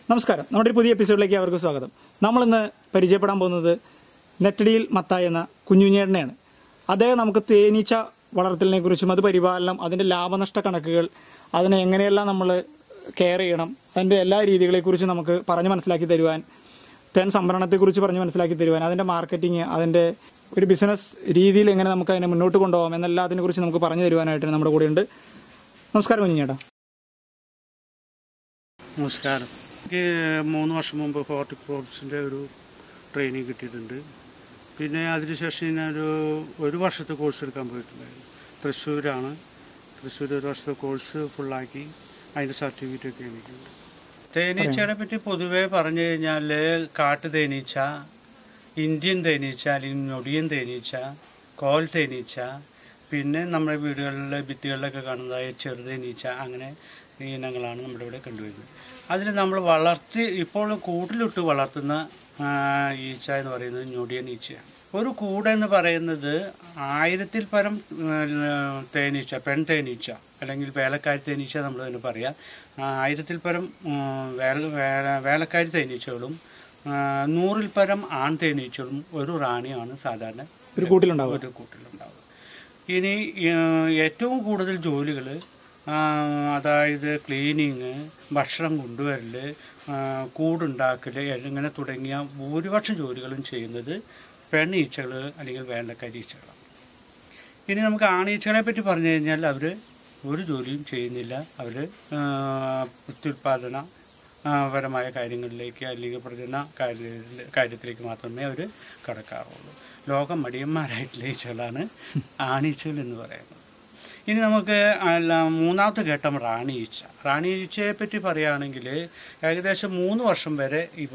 നമസ്കാരം നമ്മുടെ ഒരു പുതിയ എപ്പിസോഡിലേക്ക് അവർക്ക് സ്വാഗതം നമ്മളിന്ന് പരിചയപ്പെടാൻ പോകുന്നത് നെറ്റടിയിൽ മത്തായി എന്ന കുഞ്ഞുഞ്ഞേട്ടനെയാണ് അദ്ദേഹം നമുക്ക് തേനീച്ച വളർത്തലിനെ കുറിച്ചും അത് പരിപാലനം അതിൻ്റെ ലാഭനഷ്ട കണക്കുകൾ അതിനെ എങ്ങനെയെല്ലാം നമ്മൾ കെയർ ചെയ്യണം അതിൻ്റെ എല്ലാ രീതികളെക്കുറിച്ചും നമുക്ക് പറഞ്ഞ് മനസ്സിലാക്കി തരുവാൻ തേൻ സംഭരണത്തെക്കുറിച്ച് പറഞ്ഞ് മനസ്സിലാക്കി തരുവാൻ അതിൻ്റെ മാർക്കറ്റിംഗ് അതിൻ്റെ ഒരു ബിസിനസ് രീതിയിൽ എങ്ങനെ നമുക്ക് അതിനെ മുന്നോട്ട് കൊണ്ടുപോകാം എന്നെല്ലാത്തിനെ കുറിച്ച് നമുക്ക് പറഞ്ഞു തരുവാനായിട്ട് നമ്മുടെ കൂടെയുണ്ട് നമസ്കാരം കുഞ്ഞേട്ടാ നമസ്കാരം എനിക്ക് മൂന്ന് വർഷം മുമ്പ് ഹോർട്ടിക്കോൾസിൻ്റെ ഒരു ട്രെയിനിങ് കിട്ടിയിട്ടുണ്ട് പിന്നെ അതിനുശേഷം ഞാനൊരു ഒരു വർഷത്തെ കോഴ്സ് എടുക്കാൻ പോയിട്ടുണ്ടായിരുന്നു തൃശ്ശൂരാണ് തൃശ്ശൂർ ഒരു വർഷത്തെ കോഴ്സ് ഫുള്ളാക്കി അതിൻ്റെ സർട്ടിഫിക്കറ്റ് ഒക്കെ എനിക്കുണ്ട് തേനീച്ചയെ പറ്റി പൊതുവേ പറഞ്ഞു കഴിഞ്ഞാൽ കാട്ടു തേനീച്ച ഇന്ത്യൻ തേനീച്ച അല്ലെങ്കിൽ ഞൊടിയൻ തേനീച്ച കോൽ തേനീച്ച പിന്നെ നമ്മുടെ വീടുകളിലെ ഭിത്തികളിലൊക്കെ കാണുന്നതായ ചെറുതേനീച്ച അങ്ങനെ ഇനങ്ങളാണ് നമ്മുടെ ഇവിടെ കണ്ടുവരുന്നത് അതിൽ നമ്മൾ വളർത്തി ഇപ്പോൾ കൂട്ടിലിട്ട് വളർത്തുന്ന ആ, ഈച്ച എന്ന് പറയുന്നത് ഞൊടിയൻ ഈച്ചയാണ് ഒരു കൂട് എന്ന് പറയുന്നത് ആയിരത്തിൽ പരം ഉം, തേനീച്ച പെൺ തേനീച്ച അല്ലെങ്കിൽ വേലക്കാരി തേനീച്ച നമ്മൾ തന്നെ പറയാം ആ, ആയിരത്തിൽ പരം ഉം, വേല വേല- വേലക്കാരി തേനീച്ചകളും ആ, നൂറിൽ പരം ആൺ തേനീച്ചകളും ഒരു റാണിയാണ് സാധാരണ ഒരു കൂട്ടിലുണ്ടാവും ഒരു കൂട്ടിലുണ്ടാവുക ഇനി ആ, ഏറ്റവും കൂടുതൽ ജോലികൾ അതായത് ക്ലീനിങ് ഭക്ഷണം കൊണ്ടുവരൽ കൂടുണ്ടാക്കൽ ഇങ്ങനെ തുടങ്ങിയ ഭൂരിപക്ഷം ജോലികളും ചെയ്യുന്നത് പെണ്ണീച്ചകൾ അല്ലെങ്കിൽ വേണ്ടക്കാരി ഈച്ചകളാണ് ഇനി നമുക്ക് ആണീച്ചകളെ പറ്റി പറഞ്ഞു കഴിഞ്ഞാൽ അവർ ഒരു ജോലിയും ചെയ്യുന്നില്ല അവർ പ്രത്യുൽപാദന ആ, പരമായ കാര്യങ്ങളിലേക്ക് അല്ലെങ്കിൽ പ്രജന കാര്യ- കാര്യത്തിലേക്ക് മാത്രമേ അവർ കടക്കാറുള്ളൂ ലോകം മടിയന്മാരായിട്ടുള്ള ഈച്ചകളാണ് ആണീച്ചകൾ എന്ന് പറയുന്നത് ഇനി നമുക്ക് അല്ല മൂന്നാമത്തെ ഘട്ടം റാണി ഈച്ച റാണി ഈച്ചയെ പറ്റി പറയുകയാണെങ്കിൽ ഏകദേശം മൂന്ന് വർഷം വരെ ഇവ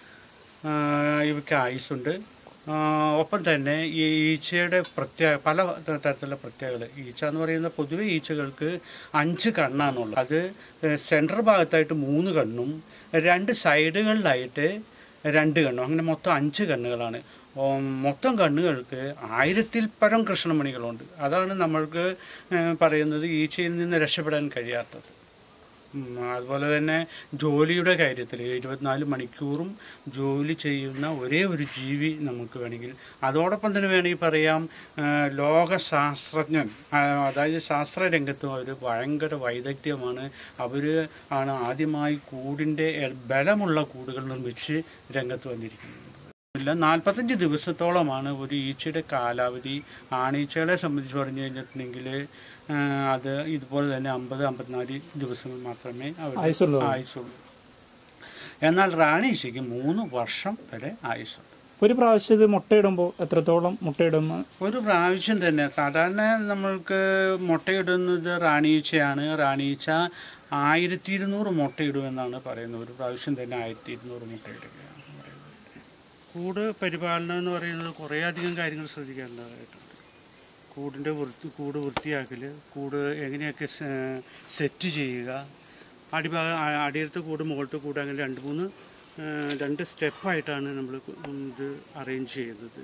ആ, ഇവയ്ക്ക് ആയുസ്സുണ്ട് ആ, ഒപ്പം തന്നെ ഈ ഈച്ചയുടെ പ്രത്യേക പല ത- തരത്തിലുള്ള പ്രത്യേകത ഈച്ച എന്ന് പറയുന്ന പൊതുവെ ഈച്ചകൾക്ക് അഞ്ച് കണ്ണാണുള്ളത് അത് സെൻട്രൽ ഭാഗത്തായിട്ട് മൂന്ന് കണ്ണും രണ്ട് സൈഡുകളിലായിട്ട് രണ്ട് കണ്ണും അങ്ങനെ മൊത്തം അഞ്ച് കണ്ണുകളാണ് ഉം, മൊത്തം കണ്ണുകൾക്ക് ആയിരത്തിൽ പരം കൃഷ്ണമണികളുണ്ട് അതാണ് നമ്മൾക്ക് ഏഹ്, പറയുന്നത് ഈച്ചയിൽ നിന്ന് രക്ഷപ്പെടാൻ കഴിയാത്തത് ഉം, അതുപോലെ തന്നെ ജോലിയുടെ കാര്യത്തിൽ ഇരുപത്തിനാല് മണിക്കൂറും ജോലി ചെയ്യുന്ന ഒരേ ഒരു ജീവി നമുക്ക് വേണമെങ്കിൽ അതോടൊപ്പം തന്നെ വേണമെങ്കിൽ പറയാം ആ, ലോക ശാസ്ത്രജ്ഞൻ ആ, അതായത് ശാസ്ത്ര രംഗത്തും അവർ ഭയങ്കര വൈദഗ്ധ്യമാണ് അവർ ആണ് ആദ്യമായി കൂടിൻ്റെ ബലമുള്ള കൂടുകൾ നിർമ്മിച്ച് രംഗത്ത് വന്നിരിക്കുന്നത് ഇല്ല നാൽപ്പത്തഞ്ച് ദിവസത്തോളമാണ് ഒരു ഈച്ചയുടെ കാലാവധി ആണീച്ചകളെ സംബന്ധിച്ച് പറഞ്ഞു കഴിഞ്ഞിട്ടുണ്ടെങ്കിൽ ആ, അത് ഇതുപോലെ തന്നെ അമ്പത് അമ്പത്തിനാല് ദിവസങ്ങൾ മാത്രമേ അവർ ആയുസ്സുള്ളൂ. ആയുസുള്ളൂ എന്നാൽ റാണീച്ചയ്ക്ക് മൂന്ന് വർഷം വരെ ആയുസ്സുണ്ട് ഒരു പ്രാവശ്യം ഇത് മുട്ടയിടുമ്പോൾ എത്രത്തോളം മുട്ടയിടുന്ന ഒരു പ്രാവശ്യം തന്നെ സാധാരണ നമ്മൾക്ക് മുട്ടയിടുന്നത് റാണീച്ചയാണ് റാണീച്ച ആയിരത്തി ഇരുന്നൂറ് മുട്ടയിടുമെന്നാണ് പറയുന്നത് ഒരു പ്രാവശ്യം തന്നെ ആയിരത്തി ഇരുന്നൂറ് മുട്ടയിടുകയാണ് പറയുന്നത് കൂട് പരിപാലനം എന്ന് പറയുന്നത് കുറേ അധികം കാര്യങ്ങൾ ശ്രദ്ധിക്കേണ്ടതായിട്ടുണ്ട് കൂടിൻ്റെ വൃത്തി കൂട് വൃത്തിയാക്കൽ കൂട് എങ്ങനെയൊക്കെ സെ- സെറ്റ് ചെയ്യുക അടിഭാഗം അ- അടിയിലത്തെ കൂട് മുകളിലത്തെ കൂട് അങ്ങനെ രണ്ട് മൂന്ന് ആ, രണ്ട് സ്റ്റെപ്പായിട്ടാണ് നമ്മൾ ഇത് അറേഞ്ച് ചെയ്യുന്നത്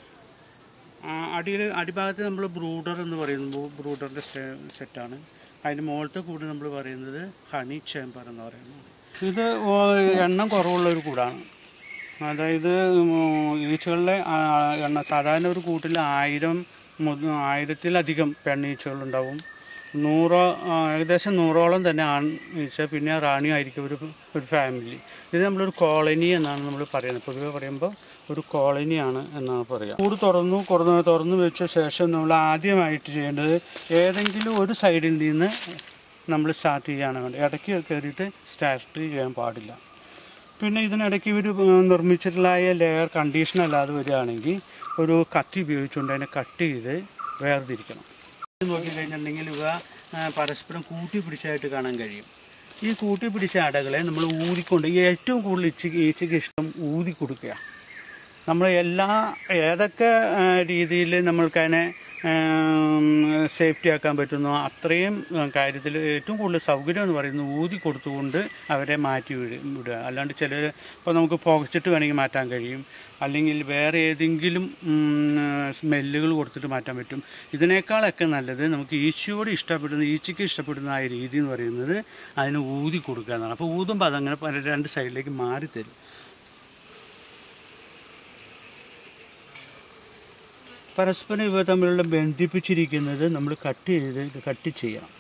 അടിയിൽ അടിഭാഗത്ത് നമ്മൾ ബ്രൂഡർ എന്ന് പറയുമ്പോൾ ബ്രൂഡറിൻ്റെ സെറ്റാണ് അതിന് മുകളിലത്തെ കൂട് നമ്മൾ പറയുന്നത് ഹണി ചേമ്പർ എന്ന് പറയുന്നത് ഇത് ഓ- എണ്ണം കുറവുള്ള ഒരു കൂടാണ് അതായത് ഉം, ഈച്ചകളുടെ ആ, എണ്ണം സാധാരണ ഒരു കൂട്ടിൽ ആയിരം മുത- ആയിരത്തിലധികം പെണ്ണീച്ചകളുണ്ടാവും നൂറോ ആ, ഏകദേശം നൂറോളം തന്നെ ആൺ ഈച്ച പിന്നെ റാണി ആയിരിക്കും ഒരു ഒരു ഫാമിലി ഇത് നമ്മളൊരു കോളനി എന്നാണ് നമ്മൾ പറയുന്നത് പൊതുവെ പറയുമ്പോൾ ഒരു കോളനിയാണ് എന്നാണ് പറയുക കൂട് തുറന്നു തുറന്നു തുറന്നു വെച്ച ശേഷം നമ്മൾ ആദ്യമായിട്ട് ചെയ്യേണ്ടത് ഏതെങ്കിലും ഒരു സൈഡിൽ നിന്ന് നമ്മൾ സ്റ്റാർട്ട് ചെയ്യാണ് വേണ്ടത് ഇടയ്ക്ക് കയറിയിട്ട് സ്റ്റാർട്ട് ചെയ്യാൻ പാടില്ല പിന്നെ ഇതിനിടയ്ക്ക് ഇവർ നിർമ്മിച്ചിട്ടുള്ള ലെയർ കണ്ടീഷൻ അല്ലാതെ വരികയാണെങ്കിൽ ഒരു കത്തി ഉപയോഗിച്ചുകൊണ്ട് അതിനെ കട്ട് ചെയ്ത് വേർതിരിക്കണം ഇത് നോക്കിക്കഴിഞ്ഞിട്ടുണ്ടെങ്കിൽ ഇവ ആ, പരസ്പരം കൂട്ടി പിടിച്ചായിട്ട് കാണാൻ കഴിയും ഈ കൂട്ടി പിടിച്ച അടകളെ നമ്മൾ ഊതിക്കൊണ്ട് ഈ ഏറ്റവും കൂടുതൽ ഇച്ചയ്ക്ക് ഈച്ചയ്ക്ക് ഇഷ്ടം ഊതി കൊടുക്കുക നമ്മൾ എല്ലാ ഏതൊക്കെ രീതിയിൽ നമ്മൾക്കതിനെ സേഫ്റ്റി ആക്കാൻ പറ്റുന്നോ അത്രയും കാര്യത്തിൽ ഏറ്റവും കൂടുതൽ സൗകര്യം എന്ന് പറയുന്നത് ഊതി കൊടുത്തുകൊണ്ട് അവരെ മാറ്റി വിട വിടുക അല്ലാണ്ട് ചില ഇപ്പോൾ നമുക്ക് പുകച്ചിട്ട് വേണമെങ്കിൽ മാറ്റാൻ കഴിയും അല്ലെങ്കിൽ വേറെ ഏതെങ്കിലും സ്മെല്ലുകൾ കൊടുത്തിട്ട് മാറ്റാൻ പറ്റും ഇതിനേക്കാളൊക്കെ നല്ലത് നമുക്ക് ഈച്ചയോട് ഇഷ്ടപ്പെടുന്ന ഈച്ചയ്ക്ക് ഇഷ്ടപ്പെടുന്ന ആ രീതി എന്ന് പറയുന്നത് അതിന് ഊതി കൊടുക്കുക എന്നാണ് അപ്പോൾ ഊതുമ്പോൾ അതങ്ങനെ പല രണ്ട് സൈഡിലേക്ക് മാറി തരും പരസ്പരം ഇവ തമ്മിലുള്ള ബന്ധിപ്പിച്ചിരിക്കുന്നത് നമ്മൾ കട്ട് ചെയ്ത് ഇത് കട്ട് ചെയ്യണം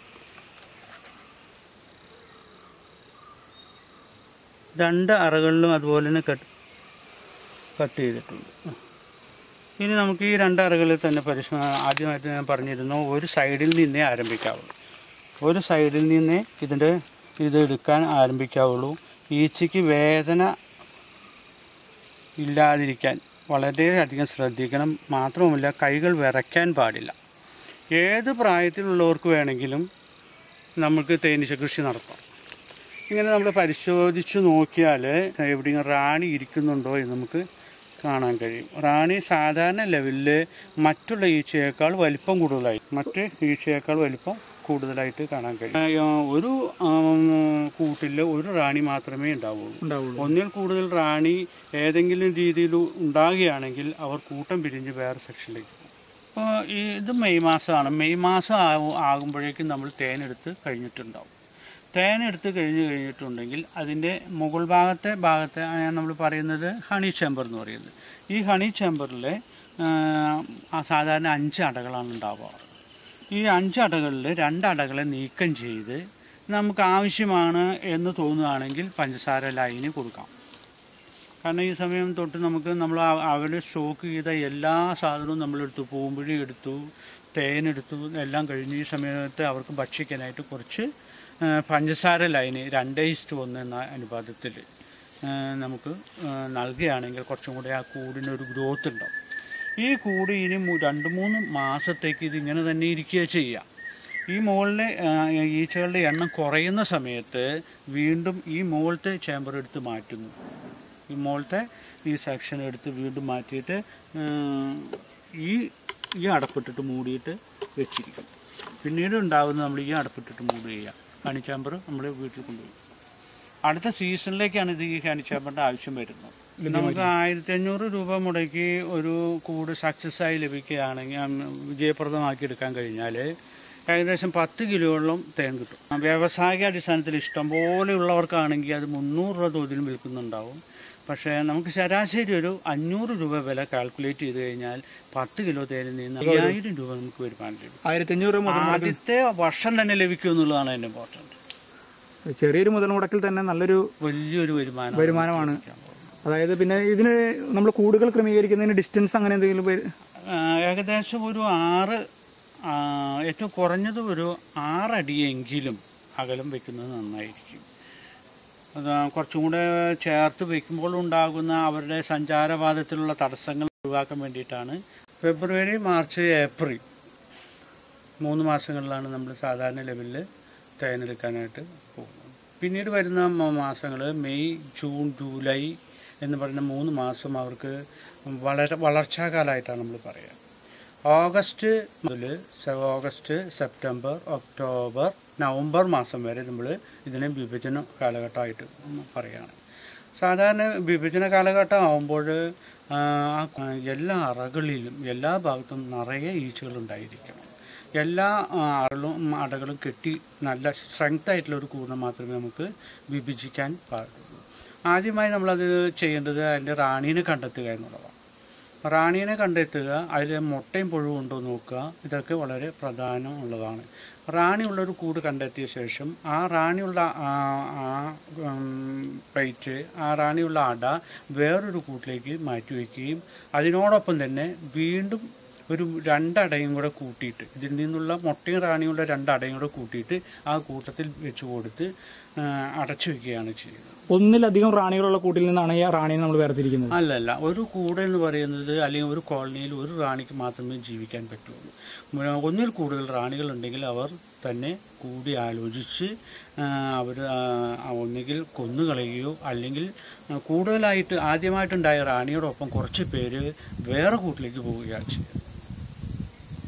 രണ്ട് അറകളിലും അതുപോലെ തന്നെ കട്ട് കട്ട് ചെയ്തിട്ടുണ്ട് ഇനി നമുക്ക് ഈ രണ്ട് അറകളിൽ തന്നെ പരിശോ ആദ്യമായിട്ട് ഞാൻ പറഞ്ഞിരുന്നു ഒരു സൈഡിൽ നിന്നേ ആരംഭിക്കാവുള്ളൂ ഒരു സൈഡിൽ നിന്നേ ഇതിൻ്റെ ഇത് എടുക്കാൻ ആരംഭിക്കാവുള്ളൂ ഈച്ചയ്ക്ക് വേദന ഇല്ലാതിരിക്കാൻ വളരെയധികം ശ്രദ്ധിക്കണം മാത്രവുമല്ല കൈകൾ വിറയ്ക്കാൻ പാടില്ല ഏത് പ്രായത്തിലുള്ളവർക്ക് വേണമെങ്കിലും നമുക്ക് തേനീച്ച കൃഷി നടത്താം ഇങ്ങനെ നമ്മൾ പരിശോധിച്ച് നോക്കിയാൽ എവിടെയെങ്കിലും റാണി ഇരിക്കുന്നുണ്ടോ എന്ന് നമുക്ക് കാണാൻ കഴിയും റാണി സാധാരണ ലെവലിൽ മറ്റുള്ള ഈച്ചയേക്കാൾ വലിപ്പം കൂടുതലായി മറ്റ് ഈച്ചയേക്കാൾ വലിപ്പം കൂടുതലായിട്ട് കാണാൻ കഴിയും ആ, ഒരു കൂട്ടിൽ ഒരു റാണി മാത്രമേ ഉണ്ടാവുള്ളൂ ഉണ്ടാവുള്ളൂ ഒന്നിൽ കൂടുതൽ റാണി ഏതെങ്കിലും രീതിയിൽ ഉണ്ടാകുകയാണെങ്കിൽ അവർ കൂട്ടം പിരിഞ്ഞ് വേറെ സെക്ഷനിലേക്ക് പോകും അപ്പോൾ ഈ ഇത് മെയ് മാസമാണ് മെയ് മാസം ആവു- ആകുമ്പോഴേക്കും നമ്മൾ തേനെടുത്ത് കഴിഞ്ഞിട്ടുണ്ടാവും തേനെടുത്ത് കഴിഞ്ഞ് കഴിഞ്ഞിട്ടുണ്ടെങ്കിൽ അതിൻ്റെ മുകൾ ഭാഗത്തെ ഭാഗത്തെ നമ്മൾ പറയുന്നത് ഹണി ചേമ്പർ എന്ന് പറയുന്നത് ഈ ഹണി ചേമ്പറിൽ സാധാരണ അഞ്ച് അടകളാണ് ഉണ്ടാവാറ് ഈ അഞ്ച് അടകളിൽ രണ്ട് അടകളെ നീക്കം ചെയ്ത് നമുക്ക് ആവശ്യമാണ് എന്ന് തോന്നുകയാണെങ്കിൽ പഞ്ചസാര ലൈന് കൊടുക്കാം കാരണം ഈ സമയം തൊട്ട് നമുക്ക് നമ്മൾ അവർ സ്റ്റോക്ക് ചെയ്ത എല്ലാ സാധനവും നമ്മളെടുത്തു പൂമ്പുഴി എടുത്തു തേനെടുത്തു എല്ലാം കഴിഞ്ഞ് ഈ സമയത്ത് അവർക്ക് ഭക്ഷിക്കാനായിട്ട് കുറച്ച് ആ, പഞ്ചസാര ലൈന് രണ്ടേ ഇസ്റ്റ് ഒന്ന് എന്ന അനുപാതത്തിൽ ആ, നമുക്ക് ആ, നൽകുകയാണെങ്കിൽ കുറച്ചും കൂടെ ആ കൂടിനൊരു ഗ്രോത്ത് ഉണ്ടാവും ഈ കൂട് ഇനി മു- രണ്ട് മൂന്ന് മാസത്തേക്ക് ഇതിങ്ങനെ തന്നെ ഇരിക്കുക ചെയ്യുക ഈ മുകളിലെ ആ, ഈച്ചകളുടെ എണ്ണം കുറയുന്ന സമയത്ത് വീണ്ടും ഈ മുകളിലത്തെ ചേമ്പർ എടുത്ത് മാറ്റുന്നു ഈ മുകളിലത്തെ ഈ സെക്ഷൻ എടുത്ത് വീണ്ടും മാറ്റിയിട്ട് ഉം, ഈ ഈ അടപ്പിട്ടിട്ട് മൂടിയിട്ട് വെച്ചിരിക്കും പിന്നീട് ഉണ്ടാകുന്ന നമ്മൾ ഈ അടപ്പിട്ടിട്ട് മൂട് ചെയ്യുക ഹണിച്ചാമ്പർ നമ്മൾ വീട്ടിൽ കൊണ്ടുപോയി അടുത്ത സീസണിലേക്കാണ് ഇത് ഈ ഹണിച്ചാമ്പറിൻ്റെ ആവശ്യം വരുന്നത് നമുക്ക് ആയിരത്തി അഞ്ഞൂറ് രൂപ മുടക്കി ഒരു കൂട് സക്സസ് ആയി ലഭിക്കുകയാണെങ്കിൽ ഉം, വിജയപ്രദമാക്കി എടുക്കാൻ കഴിഞ്ഞാൽ ഏകദേശം പത്ത് കിലോയോളം തേൻ കിട്ടും വ്യാവസായിക അടിസ്ഥാനത്തിൽ ഇഷ്ടം പോലെയുള്ളവർക്കാണെങ്കിൽ അത് മുന്നൂറ് രൂപ തോതിലും വിൽക്കുന്നുണ്ടാവും പക്ഷേ നമുക്ക് ശരാശരി ഒരു അഞ്ഞൂറ് രൂപ വില കാൽക്കുലേറ്റ് ചെയ്ത് കഴിഞ്ഞാൽ പത്ത് കിലോ തേനിൽ നിന്ന് അയ്യായിരം രൂപ നമുക്ക് വരുമാനം ലഭിക്കും ആയിരത്തി അഞ്ഞൂറ് മുതൽ മുടക്കിൽ ആദ്യത്തെ വർഷം തന്നെ ലഭിക്കും എന്നുള്ളതാണ് അതിൻ്റെ ഇമ്പോർട്ടൻറ്റ് ചെറിയൊരു മുതൽ മുടക്കിൽ തന്നെ നല്ലൊരു വലിയൊരു വരുമാനം വരുമാനമാണ് അതായത് പിന്നെ ഇതിന് നമ്മൾ കൂടുകൾ ക്രമീകരിക്കുന്നതിന് ഡിസ്റ്റൻസ് അങ്ങനെ എന്തെങ്കിലും പേര് ആ, ഏകദേശം ഒരു ആറ് ആ, ഏറ്റവും കുറഞ്ഞത് ഒരു ആറടിയെങ്കിലും അകലം വെക്കുന്നത് നന്നായിരിക്കും അത് കുറച്ചും കൂടെ ചേർത്ത് വെക്കുമ്പോൾ ഉണ്ടാകുന്ന അവരുടെ സഞ്ചാരപാതത്തിലുള്ള തടസ്സങ്ങൾ ഒഴിവാക്കാൻ വേണ്ടിയിട്ടാണ് ഫെബ്രുവരി മാർച്ച് ഏപ്രിൽ മൂന്ന് മാസങ്ങളിലാണ് നമ്മൾ സാധാരണ ലെവലിൽ തേനെടുക്കാനായിട്ട് പോകുന്നത് പിന്നീട് വരുന്ന മാസങ്ങൾ മെയ് ജൂൺ ജൂലൈ എന്ന് പറയുന്ന മൂന്ന് മാസം അവർക്ക് വളരെ വളർച്ചാകാലമായിട്ടാണ് നമ്മൾ പറയുക ഓഗസ്റ്റ് മുതൽ സെ- ഓഗസ്റ്റ് സെപ്റ്റംബർ ഒക്ടോബർ നവംബർ മാസം വരെ നമ്മൾ ഇതിനെ വിഭജന കാലഘട്ടമായിട്ട് പറയുകയാണ് സാധാരണ വിഭജന കാലഘട്ടം ആകുമ്പോൾ ആ, ആ എല്ലാ അറകളിലും എല്ലാ ഭാഗത്തും നിറയെ ഈച്ചകളുണ്ടായിരിക്കണം എല്ലാ ആ, അറകളും ഉം, അടകളും കെട്ടി നല്ല സ്ട്രെങ്ത് ആയിട്ടുള്ള ഒരു കൂടം മാത്രമേ നമുക്ക് വിഭജിക്കാൻ പാടുള്ളൂ ആദ്യമായി നമ്മളത് ചെയ്യേണ്ടത് അതിൻ്റെ റാണീനെ കണ്ടെത്തുക എന്നുള്ളതാണ് റാണീനെ കണ്ടെത്തുക അതിൽ മുട്ടയും പുഴുവും ഉണ്ടോ എന്ന് നോക്കുക ഇതൊക്കെ വളരെ പ്രധാനമുള്ളതാണ് റാണിയുള്ള ഒരു കൂട് കണ്ടെത്തിയ ശേഷം ആ റാണിയുള്ള ആ ആ, ഉം, പ്ലേറ്റ് ആ റാണിയുള്ള അട വേറൊരു കൂട്ടിലേക്ക് മാറ്റി വയ്ക്കുകയും അതിനോടൊപ്പം തന്നെ വീണ്ടും ഒരു രണ്ടടയും കൂടെ കൂട്ടിയിട്ട് ഇതിൽ നിന്നുള്ള മുട്ടയും റാണിയുള്ള രണ്ടടയും കൂടെ കൂട്ടിയിട്ട് ആ കൂട്ടത്തിൽ വെച്ച് കൊടുത്ത് ആ, അടച്ചു വയ്ക്കുകയാണ് ചെയ്യുന്നത് ഒന്നിലധികം റാണികളുള്ള കൂട്ടിൽ നിന്നാണ് ഈ റാണിയെ നമ്മൾ വേർതിരിക്കുന്നത് അല്ലല്ല ഒരു കൂട് എന്ന് പറയുന്നത് അല്ലെങ്കിൽ ഒരു കോളനിയിൽ ഒരു റാണിക്ക് മാത്രമേ ജീവിക്കാൻ പറ്റുള്ളൂ ഉം, ഒന്നിൽ കൂടുതൽ റാണികൾ ഉണ്ടെങ്കിൽ അവർ തന്നെ കൂടി ആലോചിച്ച് അവർ ഒന്നുകിൽ കൊന്നുകളയുകയോ അല്ലെങ്കിൽ ആ, കൂടുതലായിട്ട് ആദ്യമായിട്ടുണ്ടായ റാണിയോടൊപ്പം കുറച്ച് പേര് വേറെ കൂട്ടിലേക്ക് പോവുകയാണ് ചെയ്യുന്നത്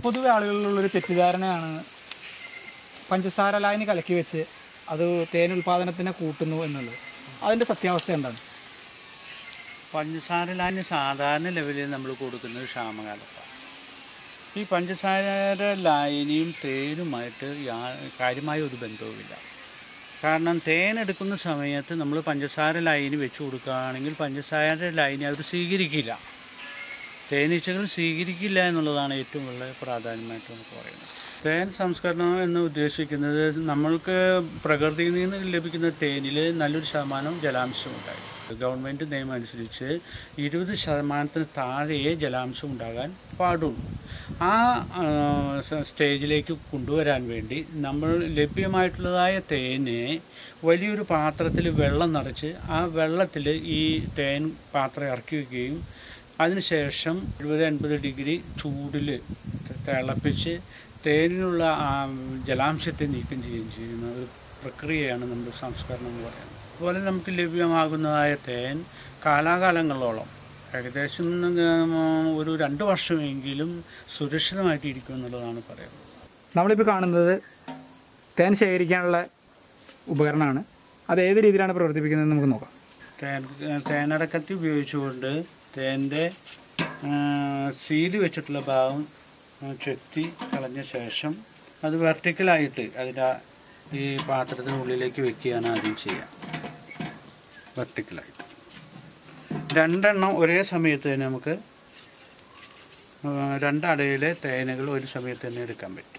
പൊതുവെ ആളുകളിലുള്ളൊരു തെറ്റിദ്ധാരണയാണ് പഞ്ചസാര ലായനി കലക്കി വെച്ച് അത് തേൻ ഉൽപാദനത്തിനെ കൂട്ടുന്നു എന്നുള്ളത് അതിൻ്റെ സത്യാവസ്ഥ എന്താണ് പഞ്ചസാര ലായനി സാധാരണ ലെവലിൽ നമ്മൾ കൊടുക്കുന്നത് ക്ഷാമകാലത്താണ് ഈ പഞ്ചസാര ലായനിയും തേനുമായിട്ട് യാ- കാര്യമായ ഒരു ബന്ധവുമില്ല കാരണം തേൻ എടുക്കുന്ന സമയത്ത് നമ്മൾ പഞ്ചസാര ലൈനി വെച്ച് കൊടുക്കുകയാണെങ്കിൽ പഞ്ചസാര ലൈനി അവർ സ്വീകരിക്കില്ല തേനീച്ചകൾ സ്വീകരിക്കില്ല എന്നുള്ളതാണ് ഏറ്റവും വളരെ പ്രാധാന്യമായിട്ട് നമുക്ക് പറയുന്നത് തേൻ സംസ്കരണം എന്ന് ഉദ്ദേശിക്കുന്നത് നമ്മൾക്ക് പ്രകൃതിയിൽ നിന്ന് ലഭിക്കുന്ന തേനിൽ നല്ലൊരു ശതമാനം ജലാംശം ഉണ്ടായി ഗവൺമെൻറ് നിയമം അനുസരിച്ച് ഇരുപത് ശതമാനത്തിന് താഴെയേ ജലാംശം ഉണ്ടാകാൻ പാടുള്ളൂ ആ ആ, സ- സ്റ്റേജിലേക്ക് കൊണ്ടുവരാൻ വേണ്ടി നമ്മൾ ലഭ്യമായിട്ടുള്ളതായ തേനെ വലിയൊരു പാത്രത്തിൽ വെള്ളം നിറച്ച് ആ വെള്ളത്തിൽ ഈ തേൻ പാത്രം ഇറക്കി വയ്ക്കുകയും അതിനുശേഷം എഴുപത് എൺപത് ഡിഗ്രി ചൂടിൽ തിളപ്പിച്ച് തേനിനുള്ള ആ ജലാംശത്തെ നീക്കം ചെയ്യുകയും ചെയ്യുന്ന ഒരു പ്രക്രിയയാണ് നമ്മുടെ സംസ്കരണം എന്ന് പറയുന്നത് അതുപോലെ നമുക്ക് ലഭ്യമാകുന്നതായ തേൻ കാലാകാലങ്ങളോളം ഏകദേശം ഉം, ഒരു രണ്ട് വർഷമെങ്കിലും സുരക്ഷിതമായിട്ട് ഇരിക്കും എന്നുള്ളതാണ് പറയുന്നത് നമ്മളിപ്പോൾ കാണുന്നത് തേൻ ശേഖരിക്കാനുള്ള ഉപകരണമാണ് അത് ഏത് രീതിയിലാണ് പ്രവർത്തിപ്പിക്കുന്നത് നമുക്ക് നോക്കാം തേൻ തേനടക്കത്തി ഉപയോഗിച്ചുകൊണ്ട് തേൻ്റെ സീല് വെച്ചിട്ടുള്ള ഭാഗം ആ, ചെത്തി കളഞ്ഞ ശേഷം അത് വെർട്ടിക്കലായിട്ട് അതിൻ്റെ ആ- ഈ പാത്രത്തിനുള്ളിലേക്ക് വെക്കുകയാണ് ആദ്യം ചെയ്യുക വെർട്ടിക്കലായിട്ട് രണ്ടെണ്ണം ഒരേ സമയത്ത് തന്നെ നമുക്ക് ആ, രണ്ടടയിലെ തേനുകൾ ഒരു സമയത്ത് തന്നെ എടുക്കാൻ പറ്റും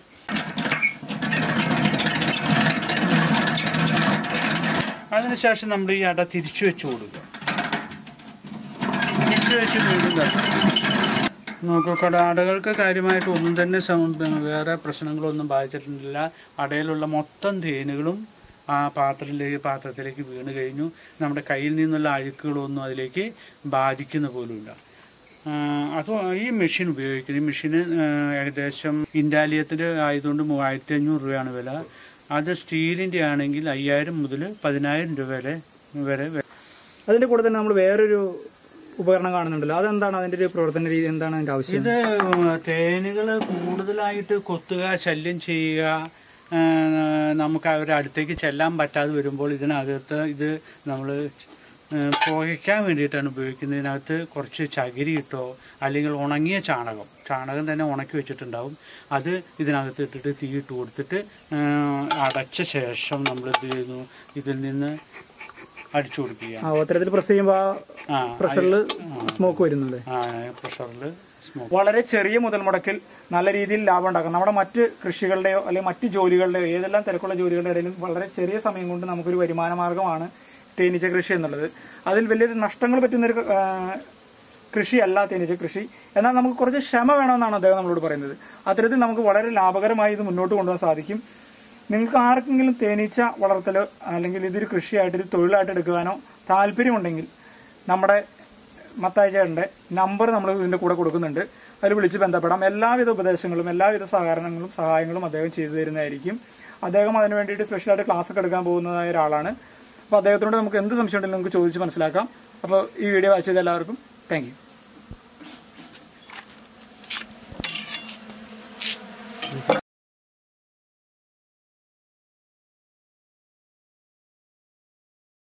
അതിനുശേഷം നമ്മൾ ഈ അട തിരിച്ചു വെച്ച് കൊടുക്കുക തിരിച്ചു വെച്ച് വീണ്ടും തട്ടുക. നോക്കൂ കട അടകൾക്ക് കാര്യമായിട്ട് ഒന്നും തന്നെ സം- വേറെ പ്രശ്നങ്ങളൊന്നും ബാധിച്ചിട്ടില്ല അടയിലുള്ള മൊത്തം തേനുകളും ആ പാത്രത്തിലേക്ക് പാത്രത്തിലേക്ക് വീണ് കഴിഞ്ഞു നമ്മുടെ കയ്യിൽ നിന്നുള്ള അഴുക്കുകളൊന്നും അതിലേക്ക് ബാധിക്കുന്ന പോലുമില്ല ആ, അത് ഈ മെഷീൻ ഉപയോഗിക്കുന്നത് ഈ മെഷീന് ആ, ഏകദേശം ഇൻഡാലിയത്തിൻ്റെ ആയതുകൊണ്ട് മൂവായിരത്തി അഞ്ഞൂറ് രൂപയാണ് വില അത് സ്റ്റീലിൻ്റെ ആണെങ്കിൽ അയ്യായിരം മുതൽ പതിനായിരം രൂപ വരെ വരെ വെ- അതിൻ്റെ കൂടെ തന്നെ നമ്മൾ വേറൊരു ഉപകരണം കാണുന്നുണ്ടല്ലോ അതെന്താണ് അതിൻ്റെ ഒരു പ്രവർത്തന രീതി എന്താണ് അതിൻ്റെ ആവശ്യം ഇത് തേനുകൾ കൂടുതലായിട്ട് കൊത്തുക ശല്യം ചെയ്യുക ആ, നമുക്ക് അവരുടെ അടുത്തേക്ക് ചെല്ലാൻ പറ്റാതെ വരുമ്പോൾ ഇതിനകത്ത് ഇത് നമ്മൾ പുകയ്ക്കാൻ വേണ്ടിയിട്ടാണ് ഉപയോഗിക്കുന്നത് ഇതിനകത്ത് കുറച്ച് ചകിരി ഇട്ടോ അല്ലെങ്കിൽ ഉണങ്ങിയ ചാണകം ചാണകം തന്നെ ഉണക്കി വെച്ചിട്ടുണ്ടാവും അത് ഇതിനകത്ത് ഇട്ടിട്ട് തീയിട്ട് കൊടുത്തിട്ട് ആ, അടച്ച ശേഷം നമ്മൾ എന്ത് ചെയ്യുന്നു ഇതിൽ നിന്ന് അടിച്ചു കൊടുക്കുക ആ അത്തരത്തിൽ പ്രസ് ചെയ്യുമ്പോൾ ആ ആ പ്രഷറിൽ സ്മോക്ക് വരുന്നുണ്ട് ആ പ്രഷറിൽ സ്മോക്ക് വളരെ ചെറിയ മുതൽ മുടക്കിൽ നല്ല രീതിയിൽ ലാഭം ഉണ്ടാക്കാം നമ്മുടെ മറ്റ് കൃഷികളുടെയോ അല്ലെങ്കിൽ മറ്റ് ജോലികളുടെയോ ഏതെല്ലാം തിരക്കുള്ള ജോലികളുടെ ഇടയിലും വളരെ ചെറിയ സമയം കൊണ്ട് നമുക്കൊരു വരുമാന മാർഗമാണ് തേനീച്ച കൃഷി എന്നുള്ളത് അതിൽ വലിയ നഷ്ടങ്ങൾ പറ്റുന്നൊരു ആ, കൃഷിയല്ല തേനീച്ച കൃഷി എന്നാൽ നമുക്ക് കുറച്ച് ക്ഷമ വേണമെന്നാണ് അദ്ദേഹം നമ്മളോട് പറയുന്നത് അത്തരത്തിൽ നമുക്ക് വളരെ ലാഭകരമായി ഇത് മുന്നോട്ട് കൊണ്ടുപോകാൻ സാധിക്കും നിങ്ങൾക്ക് ആർക്കെങ്കിലും തേനീച്ച വളർത്തലോ അല്ലെങ്കിൽ ഇതൊരു കൃഷിയായിട്ട് ഒരു തൊഴിലായിട്ട് എടുക്കുവാനോ താല്പര്യമുണ്ടെങ്കിൽ നമ്മുടെ മത്തായി ചേട്ടൻ്റെ നമ്പർ നമ്മൾ ഇതിൻ്റെ കൂടെ കൊടുക്കുന്നുണ്ട് അതിൽ വിളിച്ച് ബന്ധപ്പെടാം എല്ലാവിധ ഉപദേശങ്ങളും എല്ലാവിധ സഹകരണങ്ങളും സഹായങ്ങളും അദ്ദേഹം ചെയ്തു തരുന്നതായിരിക്കും അദ്ദേഹം അതിന് വേണ്ടിയിട്ട് സ്പെഷ്യലായിട്ട് ക്ലാസ് ഒക്കെ എടുക്കാൻ പോകുന്നതായ ഒരാളാണ് അപ്പോൾ അദ്ദേഹത്തിനോട് നമുക്ക് എന്ത് സംശയം ഉണ്ടെങ്കിലും നമുക്ക് ചോദിച്ച് മനസ്സിലാക്കാം അപ്പോൾ ഈ വീഡിയോ വാച്ച് ചെയ്ത എല്ലാവർക്കും താങ്ക് യു